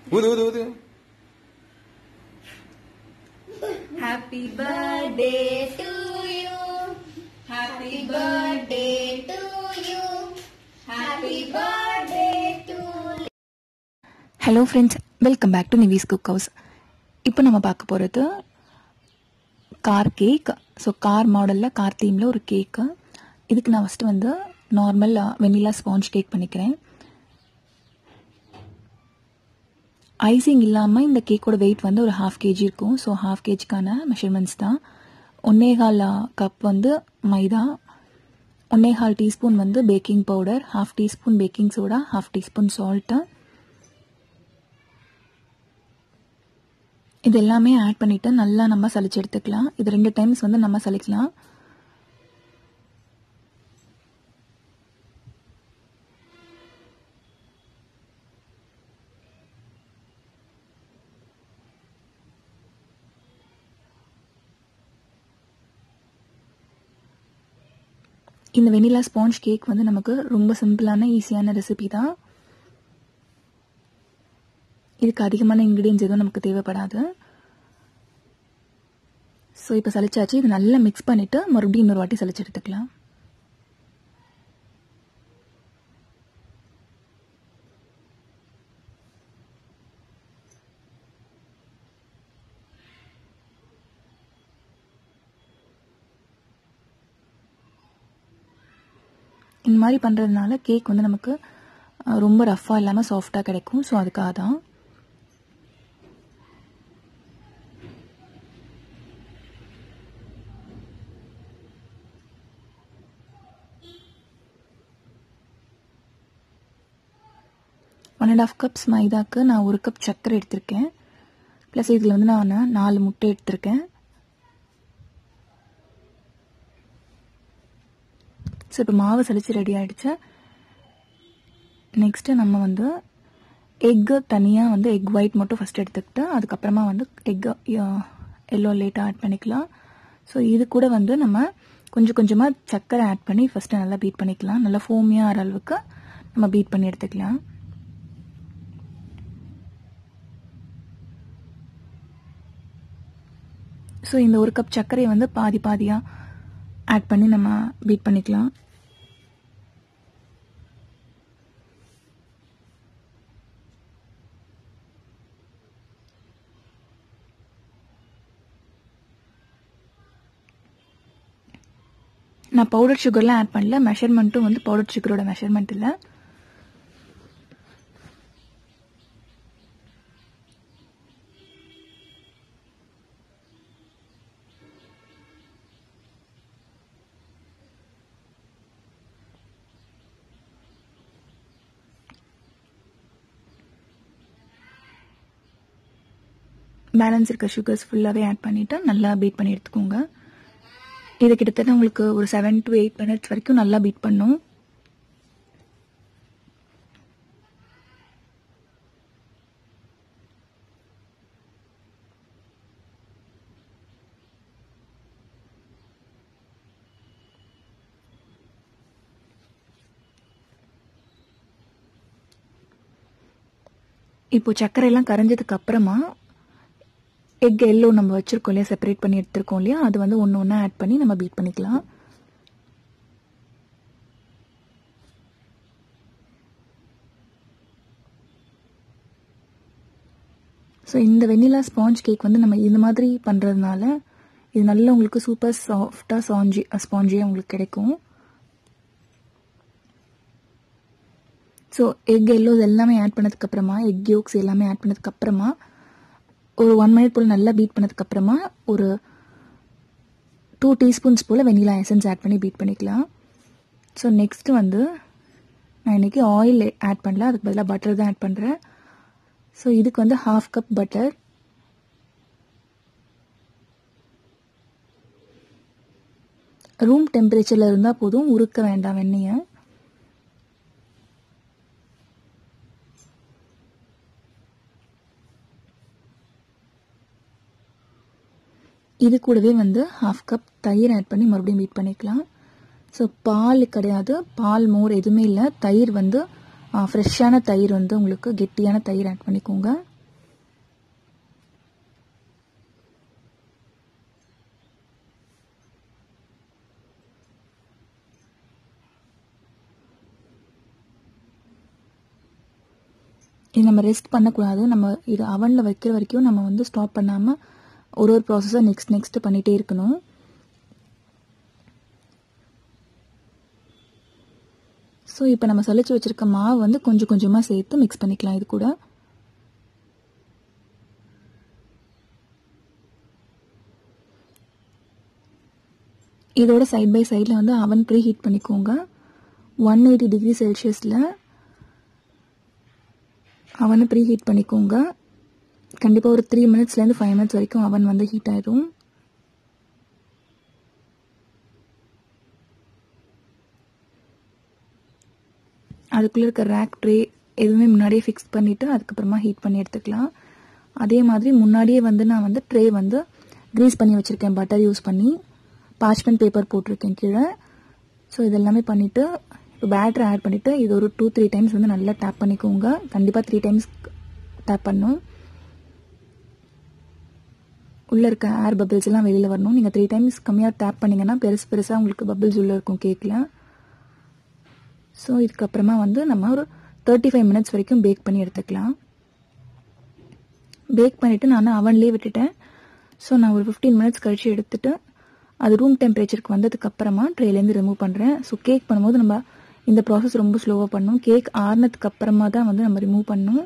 ஊது ஊது ஊது Happy birthday to you. Happy birthday to you. Happy birthday to hello friends welcome back to Nivi's cook house இப்போ நம்ம பார்க்க போகிறது கார் கேக் ஸோ கார் மாடலில் கார் தீமில் ஒரு கேக்கு இதுக்கு நான் ஃபஸ்ட்டு வந்து நார்மல் வெண்ணிலா ஸ்பாஞ்ச் கேக் பண்ணிக்கிறேன் ஐசிங் இல்லாமல் இந்த கேக்கோட வெயிட் வந்து ஒரு ஹாஃப் கேஜி இருக்கும் ஸோ ஹாஃப் கேஜிக்கான மெஷர்மெண்ட்ஸ் தான் ஒன்னேகால் கப் வந்து மைதா ஒன்னேகால் டீஸ்பூன் வந்து baking powder half teaspoon baking soda half teaspoon salt இது எல்லாமே ஆட் பண்ணிட்டு நல்லா நம்ம சலிச்சு எடுத்துக்கலாம் இது ரெண்டு டைம்ஸ் வந்து நம்ம சலிக்கலாம் இந்த வெனிலா ஸ்பாஞ்ச் கேக் வந்து நமக்கு ரொம்ப சிம்பிளான ஈஸியான ரெசிபி தான் இதுக்கு அதிகமான இன்க்ரீடியன்ஸ் எதுவும் நமக்கு தேவைப்படாது ஸோ இப்போ சளிச்சாச்சு இது நல்லா மிக்ஸ் பண்ணிவிட்டு மறுபடியும் இன்னொரு வாட்டி சளிச்சு எடுத்துக்கலாம் இந்த மாதிரி பண்ணுறதுனால கேக் வந்து நமக்கு அஹ், ரொம்ப ரஃப்பாக இல்லாமல் சாஃப்டாக கிடைக்கும் ஸோ அதுக்காக தான் ஒன் அண்ட் ஆஃப் கப்ஸ் மைதாக்கு நான் ஒரு கப் சர்க்கரை எடுத்திருக்கேன் ப்ளஸ் இதில் வந்து நான் நாலு முட்டை எடுத்திருக்கேன் ஸோ இப்போ மாவு சலிச்சு ரெடி ஆகிடுச்சு நெக்ஸ்ட்டு நம்ம வந்து எக்கு தனியாக வந்து எக் ஒயிட் மட்டும் ஃபஸ்ட் எடுத்துக்கிட்டு அதுக்கப்புறமா வந்து எக்கு எல்லோ லேட்டாக ஆட் பண்ணிக்கலாம் ஸோ இது கூட வந்து நம்ம கொஞ்சம் கொஞ்சமாக சர்க்கரை ஆட் பண்ணி ஃபஸ்ட்டு நல்லா பீட் பண்ணிக்கலாம் நல்லா ஃபோமியாக ஆகிற அளவுக்கு நம்ம பீட் பண்ணி எடுத்துக்கலாம் ஸோ இந்த ஒரு கப் சர்க்கரையை வந்து பாதி பாதியாக ஆட் பண்ணி நம்ம பீட் பண்ணிக்கலாம் நான் பவுடர் சுகர்லாம் ஆட் பண்ணல மெஷர்மெண்ட்டும் வந்து பவுடர் சுகரோட மெஷர்மெண்ட் இல்லை பேலன்ஸ் இருக்க சுகர்ஸ் ஃபுல்லாகவே ஆட் பண்ணிவிட்டு நல்லா பீட் பண்ணி எடுத்துக்கோங்க இது கிட்டத்தட்ட உங்களுக்கு ஒரு செவன் டு எயிட் மினிட்ஸ் வரைக்கும் நல்லா பீட் பண்ணும் இப்போ சர்க்கரை எல்லாம் கரைஞ்சதுக்கு அப்புறமா எக் எல்லோ நம்ம வச்சிருக்கோம் இல்லையா செப்பரேட் பண்ணி எடுத்திருக்கோம் இல்லையா அது வந்து ஒன்று ஒன்றா ஆட் பண்ணி நம்ம பீட் பண்ணிக்கலாம் ஸோ இந்த வெண்ணிலா ஸ்பாஞ்ச் கேக் வந்து நம்ம இந்த மாதிரி பண்ணுறதுனால இது நல்ல உங்களுக்கு சூப்பர் சாஃப்டாக ஸ்பாஞ்சி ஸ்பாஞ்சியாக உங்களுக்கு கிடைக்கும் ஸோ எக் எல்லோஸ் எல்லாமே ஆட் பண்ணதுக்கப்புறமா எக் யோக்ஸ் எல்லாமே ஆட் பண்ணதுக்கப்புறமா ஒரு ஒன் மினிட் போல் நல்லா பீட் பண்ணதுக்கப்புறமா ஒரு டூ டீஸ்பூன்ஸ் போல் வெனிலா எசன்ஸ் ஆட் பண்ணி பீட் பண்ணிக்கலாம் ஸோ நெக்ஸ்ட்டு வந்து நான் இன்றைக்கி ஆயில் ஆட் பண்ணல அதுக்கு பதிலாக பட்டர் தான் ஆட் பண்ணுறேன் ஸோ இதுக்கு வந்து ஹாஃப் கப் பட்டர் ரூம் டெம்பரேச்சரில் இருந்தால் போதும் உருக்க வேண்டாம் வெண்ணெயை இது கூடவே வந்து ஹாஃப் கப் தயிர் ஆட் பண்ணி மறுபடியும் பீட் பண்ணிக்கலாம் ஸோ பால் கிடையாது பால் மோர் எதுவுமே இல்லை தயிர் வந்து ஃப்ரெஷ்ஷான தயிர் வந்து உங்களுக்கு கெட்டியான தயிர் ஆட் பண்ணிக்கோங்க இது நம்ம ரெஸ்ட் பண்ணக்கூடாது நம்ம இது அவனில் வைக்கிற வரைக்கும் நம்ம வந்து ஸ்டாப் பண்ணாமல் ஒரு ஒரு ப்ராசஸை நெக்ஸ்ட் நெக்ஸ்ட் பண்ணிகிட்டே இருக்கணும் ஸோ இப்போ நம்ம சலிச்சு வச்சுருக்க மாவு வந்து கொஞ்சம் கொஞ்சமாக சேர்த்து மிக்ஸ் பண்ணிக்கலாம் இது கூட இதோட சைட் பை சைடில் வந்து அவன் ப்ரீ ஹீட் பண்ணிக்கோங்க ஒன் எயிட்டி டிகிரி செல்சியஸில் அவனை ப்ரீ ஹீட் பண்ணிக்கோங்க கண்டிப்பாக ஒரு த்ரீ மினிட்ஸ்லேருந்து ஃபைவ் மினிட்ஸ் வரைக்கும் அவன் வந்து ஹீட் ஆயிடும் அதுக்குள்ளே இருக்க ரேக் ட்ரே எதுவுமே முன்னாடியே ஃபிக்ஸ் பண்ணிவிட்டு அதுக்கப்புறமா ஹீட் பண்ணி எடுத்துக்கலாம் அதே மாதிரி முன்னாடியே வந்து நான் வந்து ட்ரே வந்து க்ரீஸ் பண்ணி வச்சுருக்கேன் பட்டர் யூஸ் பண்ணி பார்ச்மெண்ட் பேப்பர் போட்டிருக்கேன் கீழே ஸோ இதெல்லாமே பண்ணிவிட்டு இப்போ பேட்டர் ஆட் பண்ணிவிட்டு இது ஒரு டூ த்ரீ டைம்ஸ் வந்து நல்லா டேப் பண்ணிக்கோங்க கண்டிப்பாக த்ரீ டைம்ஸ் டேப் பண்ணும் உள்ளே இருக்க ஏர் பபிள்ஸ் எல்லாம் வெளியில் வரணும் நீங்கள் த்ரீ டைம்ஸ் கம்மியாக டேப் பண்ணிங்கன்னா பெருசு பெருசாக உங்களுக்கு பபிள்ஸ் உள்ளே இருக்கும் கேக்கில் ஸோ இதுக்கப்புறமா வந்து நம்ம ஒரு தேர்ட்டி ஃபைவ் மினிட்ஸ் வரைக்கும் பேக் பண்ணி எடுத்துக்கலாம் பேக் பண்ணிவிட்டு நான் அவன்லேயே விட்டுட்டேன் ஸோ நான் ஒரு ஃபிஃப்டீன் மினிட்ஸ் கழித்து எடுத்துட்டு அது ரூம் டெம்பரேச்சருக்கு வந்ததுக்கப்புறமா ட்ரேலேருந்து ரிமூவ் பண்ணுறேன் ஸோ கேக் பண்ணும்போது நம்ம இந்த ப்ராசஸ் ரொம்ப ஸ்லோவாக பண்ணணும் கேக் ஆறுனதுக்கு அப்புறமா தான் வந்து நம்ம ரிமூவ் பண்ணணும்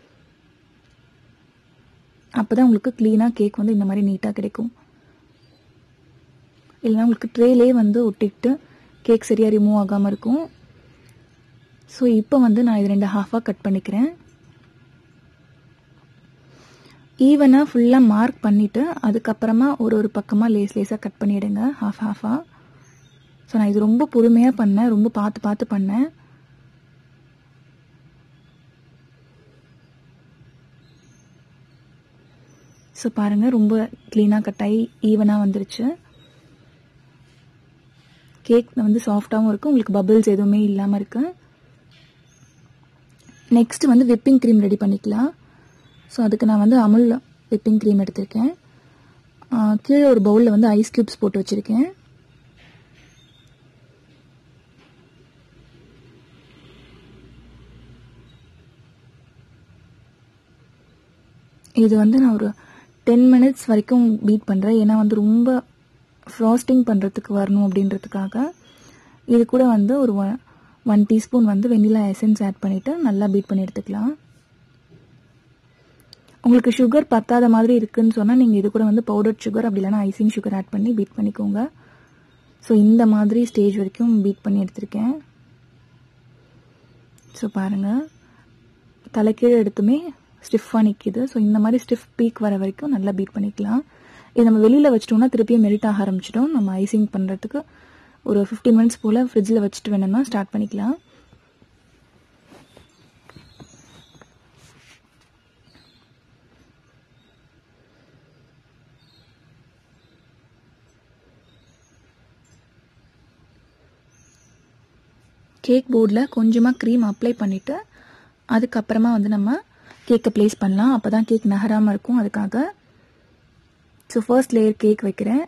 அப்போ தான் உங்களுக்கு க்ளீனாக கேக் வந்து இந்த மாதிரி நீட்டாக கிடைக்கும் இல்லைனா உங்களுக்கு ட்ரேலே வந்து ஒட்டிக்கிட்டு கேக் சரியாக ரிமூவ் ஆகாமல் இருக்கும் ஸோ இப்போ வந்து நான் இது ரெண்டு ஹாஃபாக கட் பண்ணிக்கிறேன் ஈவனாக ஃபுல்லாக மார்க் பண்ணிவிட்டு அதுக்கப்புறமா ஒரு ஒரு பக்கமாக லேஸ் லேஸாக கட் பண்ணிவிடுங்க ஹாஃப் ஹாஃபாக ஸோ நான் இது ரொம்ப பொறுமையாக பண்ணேன் ரொம்ப பார்த்து பார்த்து பண்ணேன் ஸோ பாருங்கள் ரொம்ப க்ளீனாக கட் ஆகி ஈவனாக வந்துருச்சு கேக் வந்து சாஃப்டாகவும் இருக்குது உங்களுக்கு பபிள்ஸ் எதுவுமே இல்லாமல் இருக்குது நெக்ஸ்ட் வந்து விப்பிங் க்ரீம் ரெடி பண்ணிக்கலாம் ஸோ அதுக்கு நான் வந்து அமுல் விப்பிங் க்ரீம் எடுத்திருக்கேன் கீழே ஒரு பவுலில் வந்து ஐஸ் க்யூப்ஸ் போட்டு வச்சுருக்கேன் இது வந்து நான் ஒரு டென் மினிட்ஸ் வரைக்கும் பீட் பண்ணுறேன் ஏன்னா வந்து ரொம்ப ஃப்ராஸ்டிங் பண்ணுறதுக்கு வரணும் அப்படின்றதுக்காக இது கூட வந்து ஒரு ஒன் ஒன் டீஸ்பூன் வந்து வெண்ணிலா எசன்ஸ் ஆட் பண்ணிவிட்டு நல்லா பீட் பண்ணி எடுத்துக்கலாம் உங்களுக்கு சுகர் பத்தாத மாதிரி இருக்குன்னு சொன்னால் நீங்கள் இது கூட வந்து பவுடர் சுகர் அப்படி இல்லைனா ஐசிங் சுகர் ஆட் பண்ணி பீட் பண்ணிக்கோங்க ஸோ இந்த மாதிரி ஸ்டேஜ் வரைக்கும் பீட் பண்ணி எடுத்திருக்கேன் ஸோ பாருங்கள் தலைக்கீழே எடுத்துமே ஸ்டிஃபாக நிற்கிது ஸோ இந்த மாதிரி ஸ்டிஃப் பீக் வர வரைக்கும் நல்லா பீட் பண்ணிக்கலாம் இது நம்ம வெளியில் வச்சிட்டோம்னா திருப்பியும் மெல்ட் ஆக ஆரம்பிச்சிட்டோம் நம்ம ஐசிங் பண்ணுறதுக்கு ஒரு ஃபிஃப்டீன் மினிட்ஸ் போல் ஃப்ரிட்ஜில் வச்சுட்டு வேணும்னா ஸ்டார்ட் பண்ணிக்கலாம் கேக் போர்டில் கொஞ்சமாக க்ரீம் அப்ளை பண்ணிவிட்டு அதுக்கப்புறமா வந்து நம்ம கேக்கை ப்ளேஸ் பண்ணலாம் அப்போ தான் கேக் நகராமல் இருக்கும் அதுக்காக ஸோ ஃபர்ஸ்ட் லேயர் கேக் வைக்கிறேன்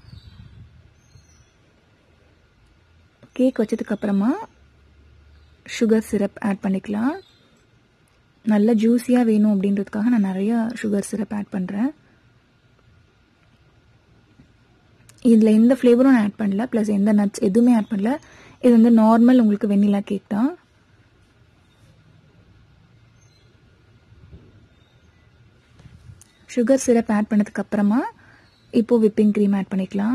கேக் வச்சதுக்கப்புறமா சுகர் சிரப் ஆட் பண்ணிக்கலாம் நல்ல ஜூஸியாக வேணும் அப்படின்றதுக்காக நான் நிறைய சுகர் சிரப் ஆட் பண்ணுறேன் இதில் எந்த ஃப்ளேவரும் நான் ஆட் பண்ணல ப்ளஸ் எந்த நட்ஸ் எதுவுமே ஆட் பண்ணல இது வந்து நார்மல் உங்களுக்கு வெண்ணிலா கேக் தான் சுகர் சிரப் ஆட் பண்ணதுக்கு அப்புறமா இப்போ விப்பிங் க்ரீம் ஆட் பண்ணிக்கலாம்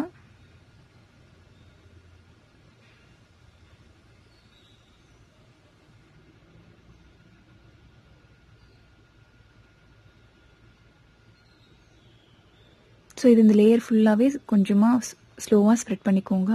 ஸோ இது இந்த லேயர் ஃபுல்லாகவே கொஞ்சமாக ஸ்லோவாக ஸ்ப்ரெட் பண்ணிக்கோங்க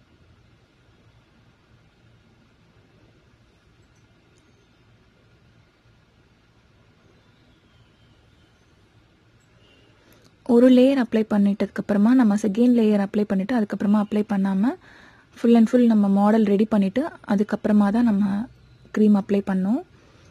ஒரு லேயர் அப்ளை பண்ணிட்டதுக்கப்புறமா நம்ம செகண்ட் லேயர் அப்ளை பண்ணிவிட்டு அதுக்கப்புறமா அப்ளை பண்ணாமல் ஃபுல் அண்ட் ஃபுல் நம்ம மாடல் ரெடி பண்ணிவிட்டு அதுக்கப்புறமா தான் நம்ம க்ரீம் அப்ளை பண்ணோம்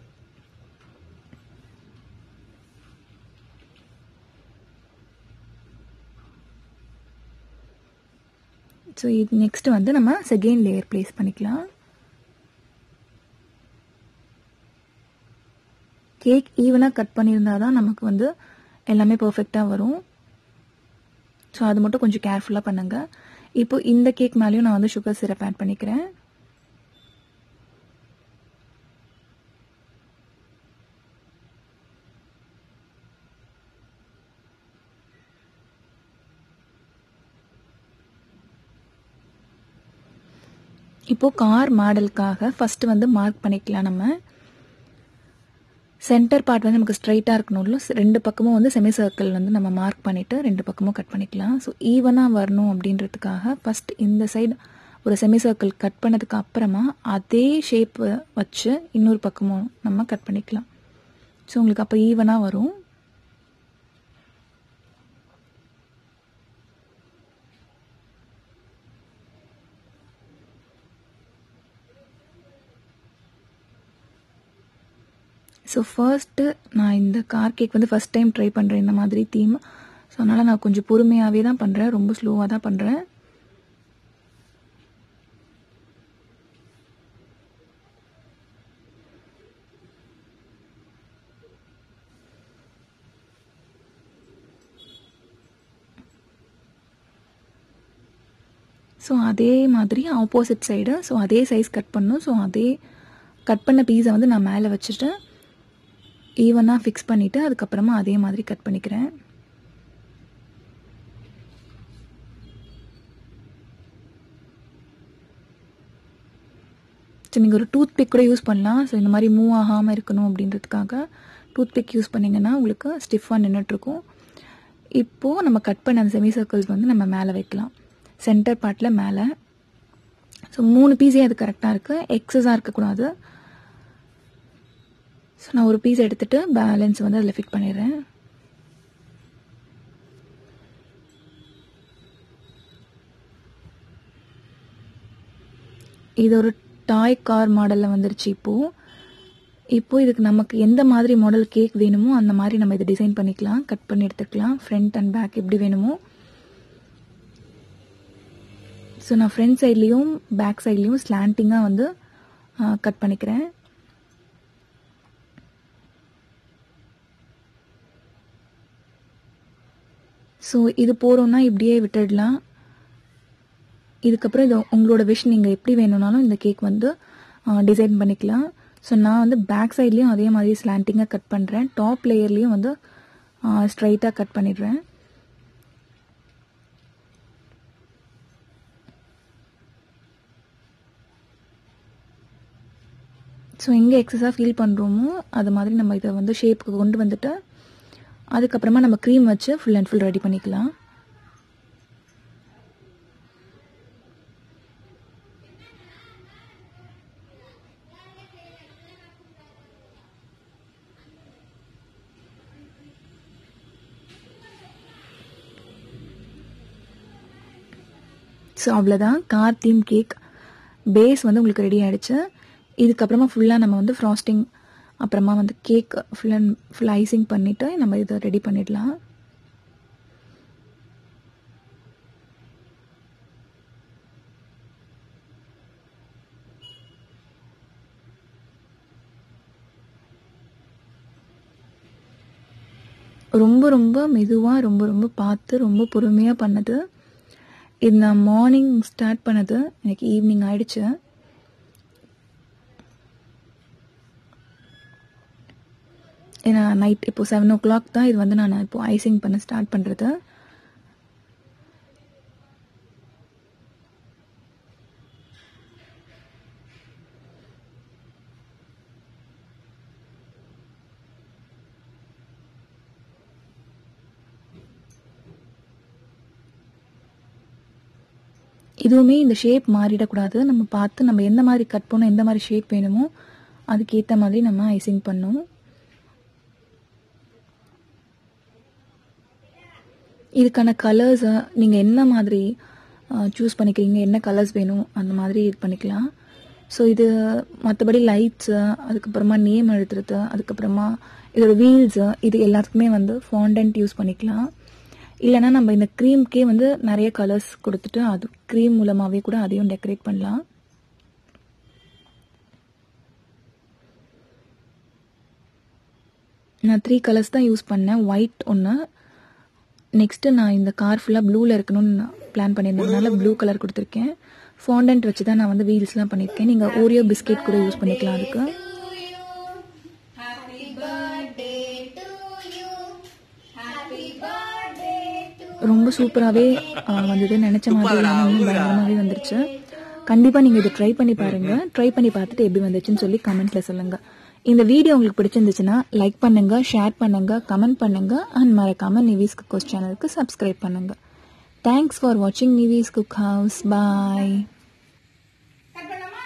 ஸோ இது நெக்ஸ்ட் வந்து நம்ம செகண்ட் லேயர் ப்ளேஸ் பண்ணிக்கலாம் கேக் ஈவனாக கட் பண்ணியிருந்தா தான் நமக்கு வந்து எல்லாமே பர்ஃபெக்டாக வரும் ஸோ அது மட்டும் கொஞ்சம் கேர்ஃபுல்லாக பண்ணுங்க இப்போ இந்த கேக் மேலேயும் நான் வந்து சுகர் சிரப் ஆட் பண்ணிக்கிறேன் இப்போ கார் மாடலுக்காக ஃபர்ஸ்ட் வந்து மார்க் பண்ணிக்கலாம் நம்ம சென்டர் பார்ட் வந்து நமக்கு ஸ்ட்ரைட்டாக இருக்கணும்ல ரெண்டு பக்கமும் வந்து செமி சர்க்கிள் வந்து நம்ம மார்க் பண்ணிவிட்டு ரெண்டு பக்கமும் கட் பண்ணிக்கலாம் ஸோ ஈவனாக வரணும் அப்படின்றதுக்காக ஃபஸ்ட் இந்த சைடு ஒரு செமி சர்க்கிள் கட் பண்ணதுக்கு அப்புறமா அதே ஷேப் வச்சு இன்னொரு பக்கமும் நம்ம கட் பண்ணிக்கலாம் ஸோ உங்களுக்கு அப்போ ஈவனாக வரும் ஸோ ஃபர்ஸ்ட்டு நான் இந்த கார் கேக் வந்து ஃபஸ்ட் டைம் ட்ரை பண்ணுறேன் இந்த மாதிரி தீம் ஸோ அதனால் நான் கொஞ்சம் பொறுமையாகவே தான் பண்ணுறேன் ரொம்ப ஸ்லோவாக தான் பண்ணுறேன் ஸோ அதே மாதிரி ஆப்போசிட் சைடு ஸோ அதே சைஸ் கட் பண்ணும் ஸோ அதே கட் பண்ண பீஸை வந்து நான் மேலே வச்சுட்டு ஈவனாக ஃபிக்ஸ் பண்ணிவிட்டு அதுக்கப்புறமா அதே மாதிரி கட் பண்ணிக்கிறேன் ஸோ நீங்கள் ஒரு டூத் பிக் கூட யூஸ் பண்ணலாம் ஸோ இந்த மாதிரி மூவ் ஆகாமல் இருக்கணும் அப்படின்றதுக்காக டூத் பிக் யூஸ் பண்ணிங்கன்னா உங்களுக்கு ஸ்டிஃபாக நின்றுட்டுருக்கும் இப்போது நம்ம கட் பண்ண அந்த செமி சர்க்கிள்ஸ் வந்து நம்ம மேலே வைக்கலாம் சென்டர் பார்ட்டில் மேலே ஸோ மூணு பீஸே அது கரெக்டாக இருக்குது எக்ஸஸாக இருக்கக்கூடாது ஸோ நான் ஒரு பீஸ் எடுத்துகிட்டு பேலன்ஸ் வந்து அதில் ஃபிட் பண்ணிடுறேன் இது ஒரு டாய் கார் மாடலில் வந்துருச்சு இப்போது இப்போது இதுக்கு நமக்கு எந்த மாதிரி மாடல் கேக் வேணுமோ அந்த மாதிரி நம்ம இதை டிசைன் பண்ணிக்கலாம் கட் பண்ணி எடுத்துக்கலாம் ஃப்ரண்ட் அண்ட் பேக் எப்படி வேணுமோ ஸோ நான் ஃப்ரண்ட் சைட்லேயும் பேக் சைட்லேயும் ஸ்லாண்டிங்காக வந்து கட் பண்ணிக்கிறேன் ஸோ இது போகிறோன்னா இப்படியே விட்டுடலாம் இதுக்கப்புறம் இது உங்களோட விஷ் நீங்கள் எப்படி வேணும்னாலும் இந்த கேக் வந்து டிசைன் பண்ணிக்கலாம் ஸோ நான் வந்து பேக் சைட்லேயும் அதே மாதிரி ஸ்லாண்டிங்காக கட் பண்ணுறேன் டாப் லேயர்லேயும் வந்து ஸ்ட்ரைட்டாக கட் பண்ணிடுறேன் ஸோ எங்கே எக்ஸஸாக ஃபீல் பண்ணுறோமோ அது மாதிரி நம்ம இதை வந்து ஷேப்புக்கு கொண்டு வந்துட்டு அதுக்கப்புறமா நம்ம க்ரீம் வச்சு ஃபுல் அண்ட் ஃபுல் ரெடி பண்ணிக்கலாம் ஸோ அவ்வளோதான் கார் தீம் கேக் பேஸ் வந்து உங்களுக்கு ரெடி ஆகிடுச்சு இதுக்கப்புறமா ஃபுல்லாக நம்ம வந்து ஃப்ராஸ்டிங் அப்புறமா வந்து cake full and full icing பண்ணிவிட்டு நம்ம இதை ரெடி பண்ணிடலாம் ரொம்ப ரொம்ப மெதுவாக ரொம்ப ரொம்ப பார்த்து ரொம்ப பொறுமையாக பண்ணது இது நான் மார்னிங் ஸ்டார்ட் பண்ணது எனக்கு ஈவினிங் ஆயிடுச்சு ஏன்னா நைட் இப்போ செவன் ஓ கிளாக் தான் இது வந்து நான் இப்போ ஐசிங் பண்ண ஸ்டார்ட் பண்ணுறது இதுவுமே இந்த ஷேப் மாறிடக்கூடாது நம்ம பார்த்து நம்ம எந்த மாதிரி கட் பண்ணோம் எந்த மாதிரி ஷேப் வேணுமோ அதுக்கேற்ற மாதிரி நம்ம ஐசிங் பண்ணணும் இதுக்கான கலர்ஸை நீங்கள் என்ன மாதிரி சூஸ் பண்ணிக்கிறீங்க என்ன கலர்ஸ் வேணும் அந்த மாதிரி இது பண்ணிக்கலாம் ஸோ இது மற்றபடி லைட்ஸு அதுக்கப்புறமா நேம் எழுதுறது அதுக்கப்புறமா இதோட வீல்ஸு இது எல்லாத்துக்குமே வந்து ஃபாண்டன்ட் யூஸ் பண்ணிக்கலாம் இல்லைனா நம்ம இந்த க்ரீம்க்கே வந்து நிறைய கலர்ஸ் கொடுத்துட்டு அது க்ரீம் மூலமாகவே கூட அதையும் டெக்கரேட் பண்ணலாம் நான் த்ரீ கலர்ஸ் தான் யூஸ் பண்ணேன் ஒயிட் ஒன்று நெக்ஸ்ட்டு நான் இந்த கார் ஃபுல்லாக ப்ளூவில் இருக்கணும்னு பிளான் பண்ணியிருந்ததுனால ப்ளூ கலர் கொடுத்துருக்கேன் ஃபாண்டன்ட் வச்சு தான் நான் வந்து வீல்ஸ்லாம் பண்ணியிருக்கேன் நீங்கள் ஓரியோ பிஸ்கெட் கூட யூஸ் பண்ணிக்கலாம் அதுக்கு Happy birthday to you. Happy birthday to ரொம்ப சூப்பராகவே வந்தது நினச்ச மாதிரி இல்லாமல் இன்னும் பயங்கரமாகவே வந்துருச்சு கண்டிப்பாக நீங்கள் இதை ட்ரை பண்ணி பாருங்கள் ட்ரை பண்ணி பார்த்துட்டு எப்படி வந்துச்சுன்னு சொல்லி கமெண்ட்டில் சொல்லுங்கள் இந்த வீடியோ உங்களுக்கு பிடிச்சிருந்துச்சுன்னா லைக் பண்ணுங்கள் ஷேர் பண்ணுங்கள் கமெண்ட் பண்ணுங்கள் அண்ட் மறக்காமல் நிவிஸ் குக்கோஸ் சேனலுக்கு சப்ஸ்கிரைப் பண்ணுங்கள் தேங்க்ஸ் ஃபார் வாட்சிங் Nivi's cook house bye cut பண்ணலாமா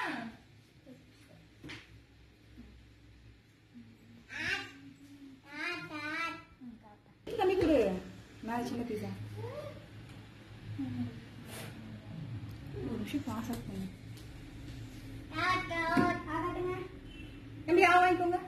தம்பி கொடு மேலே சின்ன பீஸா ஒரு நிமிஷம் பாஸ் ஆஃப் பண்ணு தம்பி ஆ வாங்கிக்கோங்க